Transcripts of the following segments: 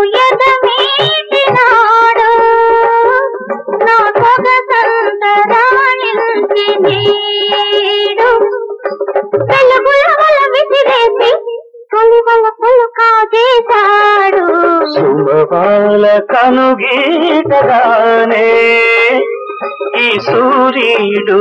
ఎదమీటినాడు నా సొగసంతరాళించి నీడు వెలుగుల వల విసిరేసి కలివల పులుకా చేశాడు సుమపాల కనుగీటగానే ఈ సూర్యుడు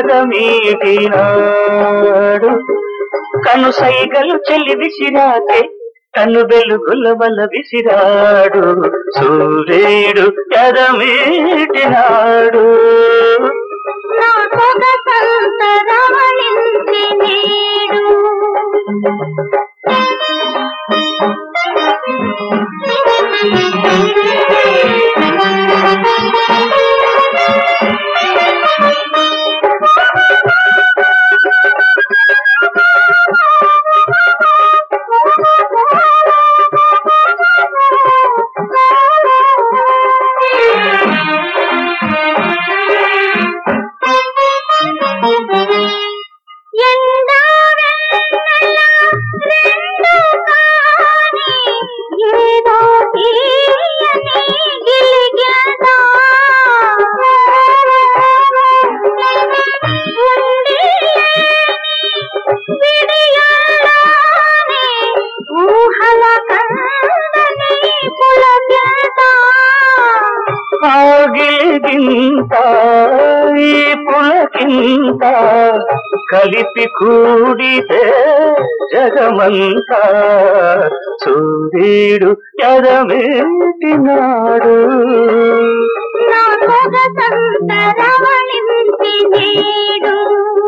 ఎదమీటినాడు కను సైగలు చెల్లి విసిరాకే కను వెలుగుల వల విసిరాడు సూర్యుడు ఎదమీటినాడు నా సొగసంతరాళించి నీడు ఎండా వెన్నెల రెండు కాని ఏదో తీయని గిలిగిలదా. ఉంది లేని విడియాలని ఊహల కందని పులకిలదా. ఆగిలిగింత ఈ పులకింత కలిపి కూడితే జగమంతా సూర్యుడు ఎదమేటినాడు నా సొగసంతరవళించి నీడు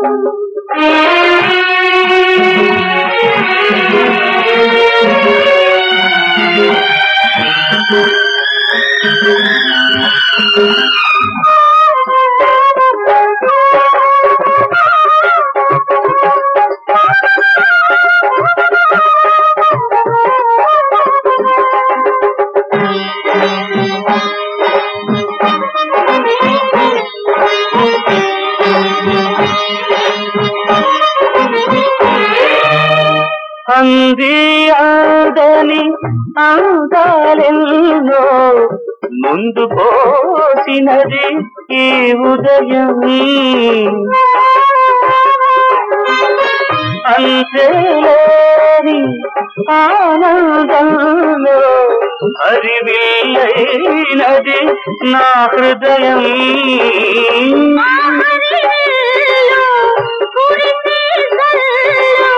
అంది ఆదని అందాలెన్నో ముందు పోసినది ఈ ఉదయం అంతేలేని ఆనందంలో హరివిల్లైనది నా హృదయం ఆహరిల్లు కురిసే జల్లు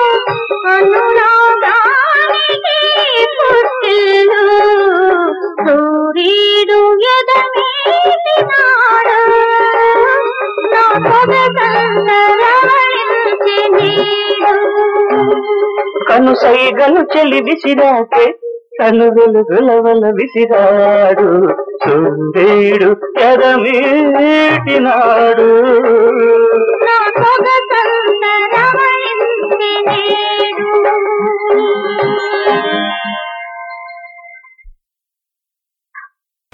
అనురాగానికి పుట్టిల్లు సూర్యుడు ఎదమీటినాడు నా సొగసంతరాళించి నీడు కను సైగలు చెలి విసిరాకే తను వెలుగుల వల విసిరాడు సూర్యుడు ఎదమీటినాడు